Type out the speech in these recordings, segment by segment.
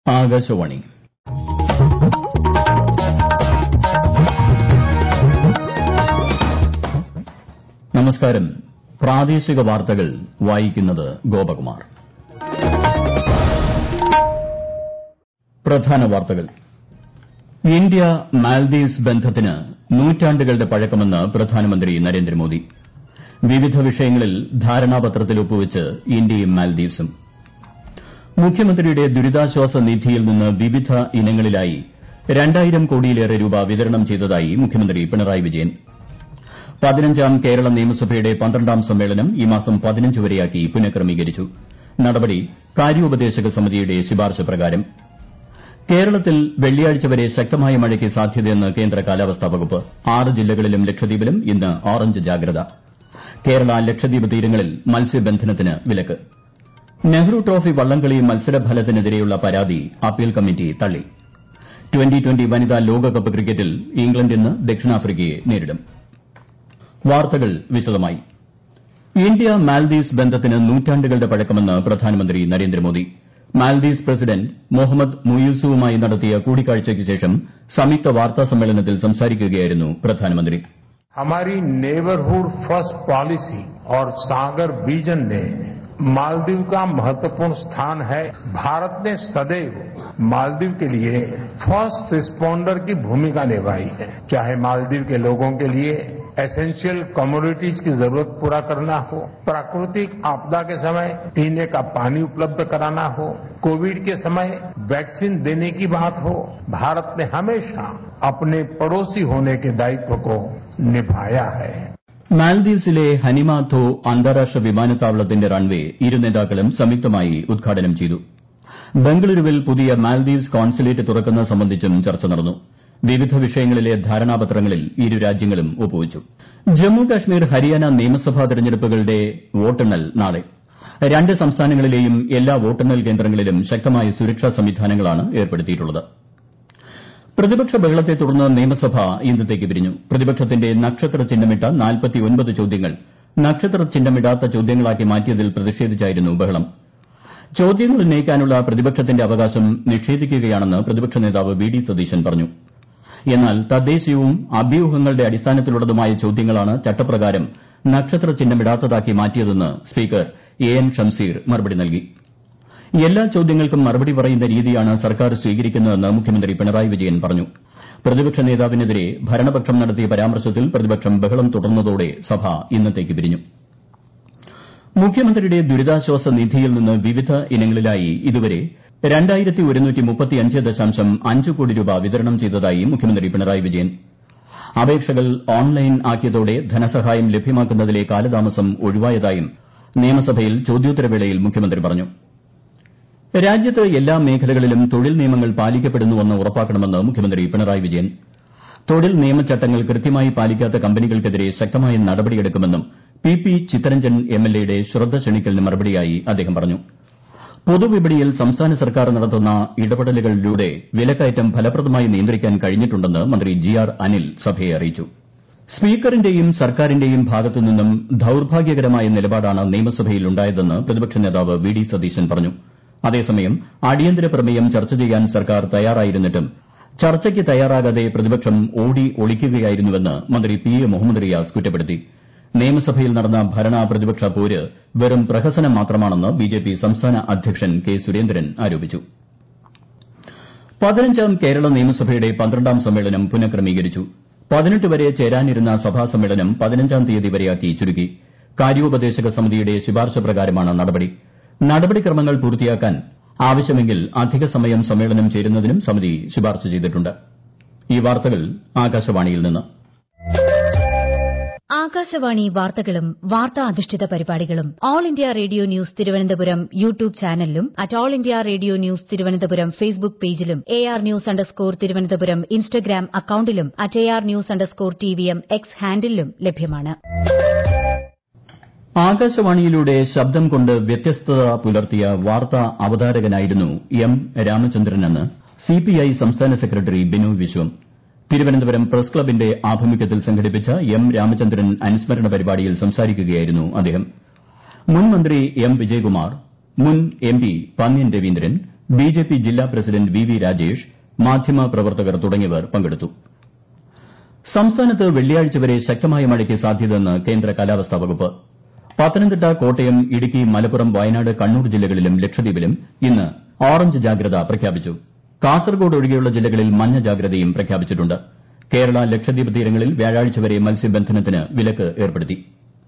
ആകാശവാണി നമസ്കാരം പ്രാദേശിക വാർത്തകൾ വായിക്കുന്നത് ഗോപകുമാർ പ്രധാന വാർത്തകൾ ഇന്ത്യ മാൽദീവ്സ് ബന്ധത്തിന് നൂറ്റാണ്ടുകളുടെ പഴക്കമെന്ന് പ്രധാനമന്ത്രി നരേന്ദ്രമോദി വിവിധ വിഷയങ്ങളിൽ ധാരണാപത്രത്തിൽ ഒപ്പുവച്ച് ഇന്ത്യയും മാൽദീവ്സും മുഖ്യമന്ത്രിയുടെ ദുരിതാശ്വാസ നിധിയിൽ നിന്ന് വിവിധ ഇനങ്ങളിലായി രണ്ടായിരം കോടിയിലേറെ രൂപ വിതരണം ചെയ്തതായി മുഖ്യമന്ത്രി പിണറായി വിജയൻ പതിനഞ്ചാം കേരള നിയമസഭയുടെ പന്ത്രണ്ടാം സമ്മേളനം ഈ മാസം പതിനഞ്ച് വരെയാക്കി പുനഃക്രമീകരിച്ചു നടപടി കാര്യോപദേശക സമിതിയുടെ ശുപാർശ പ്രകാരം കേരളത്തിൽ വെള്ളിയാഴ്ച വരെ ശക്തമായ മഴയ്ക്ക് സാധ്യതയെന്ന് കേന്ദ്ര കാലാവസ്ഥാ വകുപ്പ് ആറ് ജില്ലകളിലും ലക്ഷദ്വീപിലും ഇന്ന് ഓറഞ്ച് ജാഗ്രത കേരള ലക്ഷദ്വീപ് തീരങ്ങളിൽ മത്സ്യബന്ധനത്തിന് വിലക്ക് നെഹ്റു ട്രോഫി വള്ളംകളി മത്സരഫലത്തിനെതിരെയുള്ള പരാതി അപ്പീൽ കമ്മിറ്റി തള്ളി ട്വന്റി ട്വന്റി വനിതാ ലോകകപ്പ് ക്രിക്കറ്റിൽ ഇംഗ്ലണ്ട് ഇന്ന് ദക്ഷിണാഫ്രിക്കയെ നേരിടും വാർത്തകൾ വിശദമായി ഇന്ത്യ മാൽദീവ്സ് ബന്ധത്തിന് നൂറ്റാണ്ടുകളുടെ പഴക്കമെന്ന് പ്രധാനമന്ത്രി നരേന്ദ്രമോദി മാൽദീവ്സ് പ്രസിഡന്റ് മുഹമ്മദ് മുയൂസുവുമായി നടത്തിയ കൂടിക്കാഴ്ചയ്ക്ക് ശേഷം സംയുക്ത വാർത്താ സമ്മേളനത്തിൽ സംസാരിക്കുകയായിരുന്നു പ്രധാനമന്ത്രി हमारी नेबरहुड फर्स्ट पॉलिसी और सागर विजन ने मालदीव का महत्वपूर्ण स्थान है भारत ने सदैव मालदीव के लिए फर्स्ट रिस्पॉन्डर की भूमिका निभाई है चाहे मालदीव के लोगों के लिए एसेंशियल कमोडिटीज की जरूरत पूरा करना हो प्राकृतिक आपदा के समय पीने का पानी उपलब्ध कराना हो कोविड के समय वैक्सीन देने की बात हो भारत ने हमेशा अपने पड़ोसी होने के दायित्व को निभाया है മാൽദീവ്സിലെ ഹനിമാഥോ അന്താരാഷ്ട്ര വിമാനത്താവളത്തിന്റെ റൺവേ ഇരു നേതാക്കളും സംയുക്തമായി ഉദ്ഘാടനം ചെയ്തു ബംഗളൂരുവിൽ പുതിയ മാൽദീവ്സ് കോൺസുലേറ്റ് തുറക്കുന്നത് സംബന്ധിച്ചും ചർച്ച നടന്നു വിവിധ വിഷയങ്ങളിലെ ധാരണാപത്രങ്ങളിൽ ഇരു രാജ്യങ്ങളും ഒപ്പുവച്ചു ജമ്മു കശ്മീർ ഹരിയാന നിയമസഭാ തെരഞ്ഞെടുപ്പുകളുടെ വോട്ടെണ്ണൽ നാളെ രണ്ട് സംസ്ഥാനങ്ങളിലെയും എല്ലാ വോട്ടെണ്ണൽ കേന്ദ്രങ്ങളിലും ശക്തമായ സുരക്ഷാ സംവിധാനങ്ങളാണ് ഏർപ്പെടുത്തിയിട്ടുള്ളത് പ്രതിപക്ഷ ബഹളത്തെ തുടർന്ന് നിയമസഭ ഇന്നത്തേക്ക് പിരിഞ്ഞു പ്രതിപക്ഷത്തിന്റെ നക്ഷത്ര ചിഹ്നമിട്ട ചോദ്യങ്ങൾ നക്ഷത്ര ചിഹ്നമിടാത്ത ചോദ്യങ്ങളാക്കി മാറ്റിയതിൽ പ്രതിഷേധിച്ചായിരുന്നു ബഹളം ചോദ്യങ്ങൾ ഉന്നയിക്കാനുള്ള പ്രതിപക്ഷത്തിന്റെ അവകാശം നിഷേധിക്കുകയാണെന്ന് പ്രതിപക്ഷ നേതാവ് വി ഡി സതീശൻ പറഞ്ഞു എന്നാൽ തദ്ദേശീയവും അഭ്യൂഹങ്ങളുടെ അടിസ്ഥാനത്തിലുള്ളതുമായ ചോദ്യങ്ങളാണ് ചട്ടപ്രകാരം നക്ഷത്ര ചിഹ്നമിടാത്തതാക്കി മാറ്റിയതെന്ന് സ്പീക്കർ എ എൻ ഷംസീർ മറുപടി നൽകി എല്ലാ ചോദ്യങ്ങൾക്കും മറുപടി പറയുന്ന രീതിയാണ് സർക്കാർ സ്വീകരിക്കുന്നതെന്ന് മുഖ്യമന്ത്രി പിണറായി വിജയൻ പറഞ്ഞു പ്രതിപക്ഷ നേതാവിനെതിരെ ഭരണപക്ഷം നടത്തിയ പരാമർശത്തിൽ പ്രതിപക്ഷം ബഹളം തുടർന്നതോടെ സഭ ഇന്നത്തേക്ക് പിരിഞ്ഞു മുഖ്യമന്ത്രിയുടെ ദുരിതാശ്വാസ നിധിയിൽ നിന്ന് വിവിധ ഇനങ്ങളിലായി ഇതുവരെ കോടി രൂപ വിതരണം ചെയ്തതായി മുഖ്യമന്ത്രി പിണറായി വിജയൻ അപേക്ഷകൾ ഓൺലൈൻ ആക്കിയതോടെ ധനസഹായം ലഭ്യമാക്കുന്നതിലെ കാലതാമസം ഒഴിവായതായും നിയമസഭയിൽ ചോദ്യോത്തരവേളയിൽ മുഖ്യമന്ത്രി പറഞ്ഞു രാജ്യത്ത് എല്ലാ മേഖലകളിലും തൊഴിൽ നിയമങ്ങൾ പാലിക്കപ്പെടുന്നുവെന്ന് ഉറപ്പാക്കണമെന്ന് മുഖ്യമന്ത്രി പിണറായി വിജയൻ തൊഴിൽ നിയമചട്ടങ്ങൾ കൃത്യമായി പാലിക്കാത്ത കമ്പനികൾക്കെതിരെ ശക്തമായ നടപടിയെടുക്കുമെന്നും പി പി ചിത്തരഞ്ജൻ എംഎൽഎയുടെ ശ്രദ്ധ ക്ഷണിക്കലിന് മറുപടിയായി അദ്ദേഹം പറഞ്ഞു പൊതുവിപണിയിൽ സംസ്ഥാന സർക്കാർ നടത്തുന്ന ഇടപെടലുകളിലൂടെ വിലക്കയറ്റം ഫലപ്രദമായി നിയന്ത്രിക്കാൻ കഴിഞ്ഞിട്ടുണ്ടെന്ന് മന്ത്രി ജി ആർ അനിൽ സഭയെ അറിയിച്ചു സ്പീക്കറിന്റെയും സർക്കാരിന്റെയും ഭാഗത്തുനിന്നും ദൌർഭാഗ്യകരമായ നിലപാടാണ് നിയമസഭയിൽ ഉണ്ടായതെന്ന് പ്രതിപക്ഷ നേതാവ് വി ഡി സതീശൻ പറഞ്ഞു അതേസമയം അടിയന്തര പ്രമേയം ചർച്ച ചെയ്യാൻ സർക്കാർ തയ്യാറായിരുന്നിട്ടും ചർച്ചയ്ക്ക് തയ്യാറാകാതെ പ്രതിപക്ഷം ഓടി ഒളിക്കുകയായിരുന്നുവെന്ന് മന്ത്രി പി എ മുഹമ്മദ് റിയാസ് കുറ്റപ്പെടുത്തി നിയമസഭയിൽ നടന്ന ഭരണ പ്രതിപക്ഷ പോര് വെറും പ്രഹസനം മാത്രമാണെന്ന് ബിജെപി സംസ്ഥാന അധ്യക്ഷൻ കെ സുരേന്ദ്രൻ ആരോപിച്ചു പതിനഞ്ചാം കേരള നിയമസഭയുടെ പന്ത്രണ്ടാം സമ്മേളനം പുനഃക്രമീകരിച്ചു പതിനെട്ട് വരെ ചേരാനിരുന്ന സഭാ സമ്മേളനം പതിനഞ്ചാം തീയതി വരെയാക്കി ചുരുക്കി കാര്യോപദേശക സമിതിയുടെ ശുപാർശ പ്രകാരമാണ് നടപടി നടപടിക്രമങ്ങൾ പൂർത്തിയാക്കാൻ ആവശ്യമെങ്കിൽ അധിക സമയം സമ്മേളനം ചേരുന്നതിനും സമിതി ശുപാർശ ചെയ്തിട്ടുണ്ട് ഈ വാർത്തകൾ ആകാശവാണിയിൽ നിന്ന് ആകാശവാണി വാർത്തകളും വാർത്താ അധിഷ്ഠിത പരിപാടികളും All India Radio news Thiruvananthapuram YouTube ചാനലിലും at All India Radio news Thiruvananthapuram Facebook പേജിലും A R news underscore Thiruvananthapuram Instagram അക്കൌണ്ടിലും at A R news underscore T V M X ഹാൻഡിലും ലഭ്യമാണ് ആകാശവാണിയിലൂടെ ശബ്ദം കൊണ്ട് വ്യത്യസ്തത പുലർത്തിയ വാർത്താ അവതാരകനായിരുന്നു എം രാമചന്ദ്രനെന്ന് സിപിഐ സംസ്ഥാന സെക്രട്ടറി ബിനോയ് വിശ്വം തിരുവനന്തപുരം പ്രസ് ക്ലബിന്റെ ആഭിമുഖ്യത്തിൽ സംഘടിപ്പിച്ച എം രാമചന്ദ്രൻ അനുസ്മരണ പരിപാടിയിൽ സംസാരിക്കുകയായിരുന്നു അദ്ദേഹം മുൻ മന്ത്രി എം വിജയകുമാർ മുൻ M P Pannyan Raveendran BJP ജില്ലാ പ്രസിഡന്റ് വി വി രാജേഷ് മാധ്യമപ്രവർത്തകർ തുടങ്ങിയവർ പങ്കെടുത്തു സംസ്ഥാനത്ത് വെള്ളിയാഴ്ച വരെ ശക്തമായ മഴയ്ക്ക് സാധ്യതയെന്ന് കേന്ദ്ര കാലാവസ്ഥാ വകുപ്പ് പത്തനംതിട്ട കോട്ടയം ഇടുക്കി മലപ്പുറം വയനാട് കണ്ണൂർ ജില്ലകളിലും ലക്ഷദ്വീപിലും ഇന്ന് ഓറഞ്ച് ജാഗ്രത പ്രഖ്യാപിച്ചു കാസർഗോഡ് ഒഴികെയുള്ള ജില്ലകളിൽ മഞ്ഞ ജാഗ്രതയും പ്രഖ്യാപിച്ചിട്ടുണ്ട് കേരള ലക്ഷദ്വീപ് തീരങ്ങളിൽ വ്യാഴാഴ്ച വരെ മത്സ്യബന്ധനത്തിന് വിലക്ക് ഏർപ്പെടുത്തി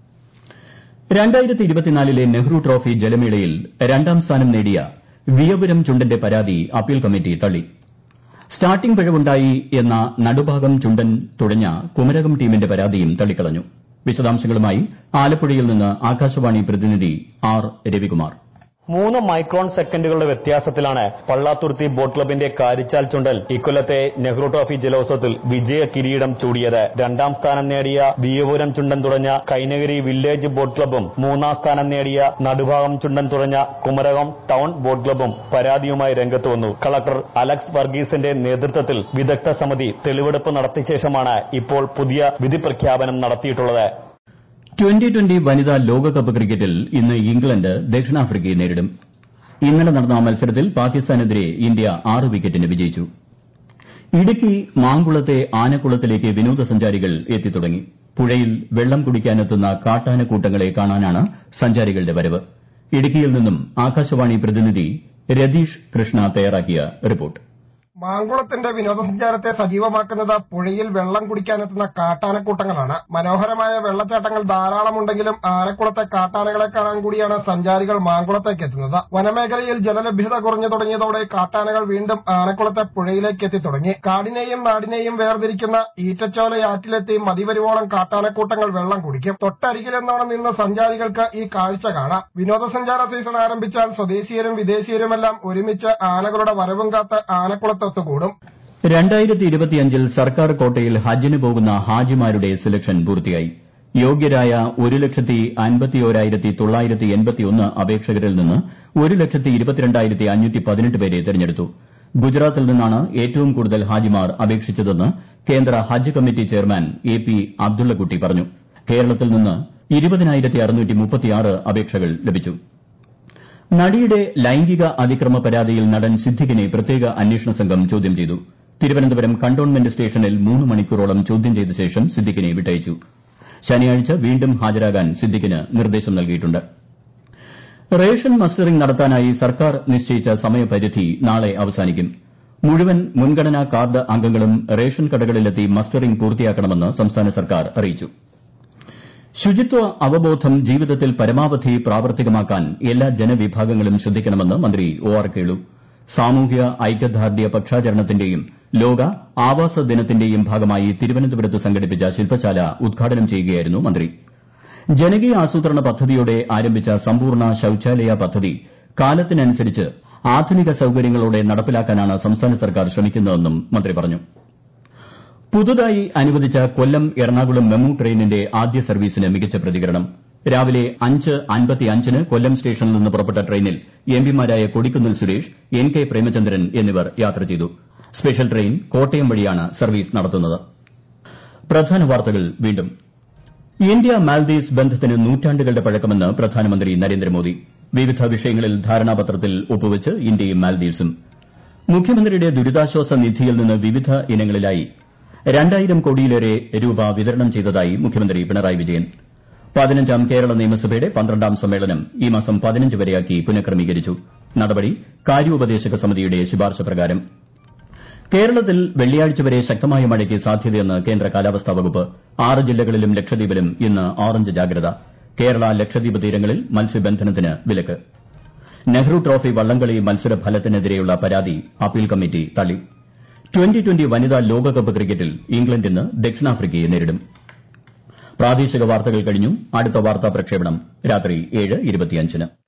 ലെ നെഹ്റു ട്രോഫി ജലമേളയിൽ രണ്ടാം സ്ഥാനം നേടിയ വിയപുരം ചുണ്ടന്റെ പരാതി അപ്പീൽ കമ്മിറ്റി തള്ളി സ്റ്റാർട്ടിംഗ് പിഴവുണ്ടായി എന്ന നടുഭാഗം ചുണ്ടൻ തുഴഞ്ഞ കുമരകം ടീമിന്റെ പരാതിയും തള്ളിക്കളഞ്ഞു വിശദാംശങ്ങളുമായി ആലപ്പുഴയിൽ നിന്ന് ആകാശവാണി പ്രതിനിധി ആർ രവികുമാർ മൂന്ന് മൈക്രോൺ സെക്കൻഡുകളുടെ വ്യത്യാസത്തിലാണ് പള്ളാത്തുരുത്തി ബോട്ട് ക്ലബിന്റെ കാരിച്ചാൽ ചുണ്ടൽ ഇക്കൊല്ലത്തെ നെഹ്റു ട്രോഫി ജലോത്സവത്തിൽ വിജയ കിരീടം ചൂടിയത് രണ്ടാം സ്ഥാനം നേടിയ വിയപുരം ചുണ്ടൻ തുറഞ്ഞ കൈനഗിരി വില്ലേജ് ബോട്ട് ക്ലബും മൂന്നാം സ്ഥാനം നേടിയ നടുഭാഗം ചുണ്ടൻ തുറഞ്ഞ കുമരകം ടൗൺ ബോട്ട് ക്ലബും പരാതിയുമായി രംഗത്ത് വന്നു കളക്ടർ അലക്സ് വർഗീസിന്റെ നേതൃത്വത്തിൽ വിദഗ്ധ സമിതി തെളിവെടുപ്പ് നടത്തിയ ശേഷമാണ് ഇപ്പോൾ പുതിയ വിധി പ്രഖ്യാപനം നടത്തിയിട്ടുള്ളത് ട്വന്റി ട്വന്റി വനിതാ ലോകകപ്പ് ക്രിക്കറ്റിൽ ഇന്ന് ഇംഗ്ലണ്ട് ദക്ഷിണാഫ്രിക്കയെ നേരിടും ഇന്നലെ നടന്ന മത്സരത്തിൽ പാകിസ്ഥാനെതിരെ ഇന്ത്യ ആറ് വിക്കറ്റിന് വിജയിച്ചു ഇടുക്കി മാങ്കുളത്തെ ആനക്കുളത്തിലേക്ക് വിനോദസഞ്ചാരികൾ എത്തിത്തുടങ്ങി പുഴയിൽ വെള്ളം കുടിക്കാനെത്തുന്ന കാട്ടാനക്കൂട്ടങ്ങളെ കാണാനാണ് സഞ്ചാരികളുടെ വരവ് ഇടുക്കിയിൽ നിന്നും ആകാശവാണി പ്രതിനിധി രതീഷ് കൃഷ്ണ തയ്യാറാക്കിയ റിപ്പോർട്ട് മാങ്കുളത്തിന്റെ വിനോദസഞ്ചാരത്തെ സജീവമാക്കുന്നത് പുഴയിൽ വെള്ളം കുടിക്കാനെത്തുന്ന കാട്ടാനക്കൂട്ടങ്ങളാണ് മനോഹരമായ വെള്ളച്ചാട്ടങ്ങൾ ധാരാളമുണ്ടെങ്കിലും ആനക്കുളത്തെ കാട്ടാനകളെ കാണാൻ കൂടിയാണ് സഞ്ചാരികൾ മാങ്കുളത്തേക്ക് എത്തുന്നത് വനമേഖലയിൽ ജലലഭ്യത കുറഞ്ഞു തുടങ്ങിയതോടെ കാട്ടാനകൾ വീണ്ടും ആനക്കുളത്തെ പുഴയിലേക്ക് എത്തിത്തുടങ്ങി കാടിനെയും നാടിനെയും വേർതിരിക്കുന്ന ഈറ്റച്ചോലയാറ്റിലെത്തി മതിവരുവോളം കാട്ടാനക്കൂട്ടങ്ങൾ വെള്ളം കുടിക്കും തൊട്ടരികിലെന്നോണം നിന്ന് സഞ്ചാരികൾക്ക് ഈ കാഴ്ച കാണാം വിനോദസഞ്ചാര സീസൺ ആരംഭിച്ചാൽ സ്വദേശീയരും വിദേശീയരുമെല്ലാം ഒരുമിച്ച് ആനകളുടെ വരവും കാത്ത് ആനക്കുളത്ത് ഒത്തുകൂടും രണ്ടായിരത്തി ഇരുപത്തിയഞ്ചിൽ സർക്കാർ കോട്ടയിൽ ഹജ്ജിന് പോകുന്ന ഹാജിമാരുടെ സെലക്ഷൻ പൂർത്തിയായി യോഗ്യരായ ഒരു ലക്ഷത്തി അൻപത്തിയോരായിരത്തി തൊള്ളായിരത്തി എൺപത്തിയൊന്ന് അപേക്ഷകരിൽ നിന്ന് ഒരു ലക്ഷത്തി ഇരുപത്തിരണ്ടായിരത്തി അഞ്ഞൂറ്റി പതിനെട്ട് പേരെ തെരഞ്ഞെടുത്തു ഗുജറാത്തിൽ നിന്നാണ് ഏറ്റവും കൂടുതൽ ഹാജിമാർ അപേക്ഷിച്ചതെന്ന് കേന്ദ്ര Hajj committee chairman A P അബ്ദുള്ളക്കുട്ടി പറഞ്ഞു കേരളത്തിൽ നിന്ന് ഇരുപതിനായിരത്തി അറുന്നൂറ്റി മുപ്പത്തിയാറ് അപേക്ഷകൾ ലഭിച്ചു നടിയുടെ ലൈംഗിക അതിക്രമ പരാതിയിൽ നടൻ സിദ്ദിഖിനെ പ്രത്യേക അന്വേഷണ സംഘം ചോദ്യം ചെയ്തു തിരുവനന്തപുരം കണ്ടോൺമെന്റ് സ്റ്റേഷനിൽ മൂന്ന് മണിക്കൂറോളം ചോദ്യം ചെയ്ത ശേഷം സിദ്ദിഖിനെ വിട്ടയച്ചു ശനിയാഴ്ച വീണ്ടും ഹാജരാകാൻ സിദ്ദിഖിന് നിർദ്ദേശം നൽകിയിട്ടുണ്ട് റേഷൻ മസ്റ്ററിംഗ് നടത്താനായി സർക്കാർ നിശ്ചയിച്ച സമയപരിധി നാളെ അവസാനിക്കും മുഴുവൻ മുൻഗണനാ കാർഡ് അംഗങ്ങളും റേഷൻ കടകളിലെത്തി മസ്റ്ററിംഗ് പൂർത്തിയാക്കണമെന്ന് സംസ്ഥാന സർക്കാർ അറിയിച്ചു ശുചിത്വ അവബോധം ജീവിതത്തിൽ പരമാവധി പ്രാവർത്തികമാക്കാൻ എല്ലാ ജനവിഭാഗങ്ങളും ശ്രദ്ധിക്കണമെന്ന് മന്ത്രി ഒ ആർ കേളു സാമൂഹ്യ ഐക്യദാർഢ്യ പക്ഷാചരണത്തിന്റെയും ലോക ആവാസ ദിനത്തിന്റെയും ഭാഗമായി തിരുവനന്തപുരത്ത് സംഘടിപ്പിച്ച ശില്പശാല ഉദ്ഘാടനം ചെയ്യുകയായിരുന്നു മന്ത്രി ജനകീയ ആസൂത്രണ പദ്ധതിയോടെ ആരംഭിച്ച സമ്പൂർണ്ണ ശൌചാലയ പദ്ധതി കാലത്തിനനുസരിച്ച് ആധുനിക സൌകര്യങ്ങളോടെ നടപ്പിലാക്കാനാണ് സംസ്ഥാന സർക്കാർ ശ്രമിക്കുന്നതെന്നും മന്ത്രി പറഞ്ഞു പുതുതായി അനുവദിച്ച കൊല്ലം എറണാകുളം മെമു ട്രെയിനിന്റെ ആദ്യ സർവീസിന് മികച്ച പ്രതികരണം രാവിലെ അഞ്ച് അൻപത്തിയഞ്ചിന് കൊല്ലം സ്റ്റേഷനിൽ നിന്ന് പുറപ്പെട്ട ട്രെയിനിൽ എംപിമാരായ കൊടിക്കുന്നിൽ സുരേഷ് എൻ കെ പ്രേമചന്ദ്രൻ എന്നിവർ യാത്ര ചെയ്തു സ്പെഷ്യൽ ട്രെയിൻ കോട്ടയം വഴിയാണ് സർവീസ് നടത്തുന്നത് പ്രധാന വാർത്തകൾ വീണ്ടും ഇന്ത്യ മാൽദീവ്സ് ബന്ധത്തിന് നൂറ്റാണ്ടുകളുടെ പഴക്കമെന്ന് പ്രധാനമന്ത്രി നരേന്ദ്രമോദി വിവിധ വിഷയങ്ങളിൽ ധാരണാപത്രത്തിൽ ഒപ്പുവച്ച് ഇന്ത്യയും മാൽദീവ്സും മുഖ്യമന്ത്രിയുടെ ദുരിതാശ്വാസ നിധിയിൽ നിന്ന് വിവിധ ഇനങ്ങളിലായി രണ്ടായിരം കോടിയിലേറെ രൂപ വിതരണം ചെയ്തതായി മുഖ്യമന്ത്രി പിണറായി വിജയൻ പതിനഞ്ചാം കേരള നിയമസഭയുടെ പന്ത്രണ്ടാം സമ്മേളനം ഈ മാസം പതിനഞ്ച് വരെയാക്കി പുനഃക്രമീകരിച്ചു നടപടി കാര്യോപദേശക സമിതിയുടെ ശുപാർശ പ്രകാരം കേരളത്തിൽ വെള്ളിയാഴ്ച വരെ ശക്തമായ മഴയ്ക്ക് സാധ്യതയെന്ന് കേന്ദ്ര കാലാവസ്ഥാ വകുപ്പ് ആറ് ജില്ലകളിലും ലക്ഷദ്വീപിലും ഇന്ന് ഓറഞ്ച് ജാഗ്രത കേരള ലക്ഷദ്വീപ് തീരങ്ങളിൽ മത്സ്യബന്ധനത്തിന് വിലക്ക് നെഹ്റു ട്രോഫി വള്ളംകളി മത്സര ഫലത്തിനെതിരെയുള്ള പരാതി അപ്പീൽ കമ്മിറ്റി തള്ളി ട്വന്റി ട്വന്റി വനിതാ ലോകകപ്പ് ക്രിക്കറ്റിൽ ഇംഗ്ലണ്ട് ഇന്ന് ദക്ഷിണാഫ്രിക്കയെ നേരിടും പ്രാദേശിക വാർത്തകൾ കഴിഞ്ഞു അടുത്ത വാർത്താ പ്രക്ഷേപണം രാത്രി ഏഴ് ഇരുപത്തിയഞ്ചിന്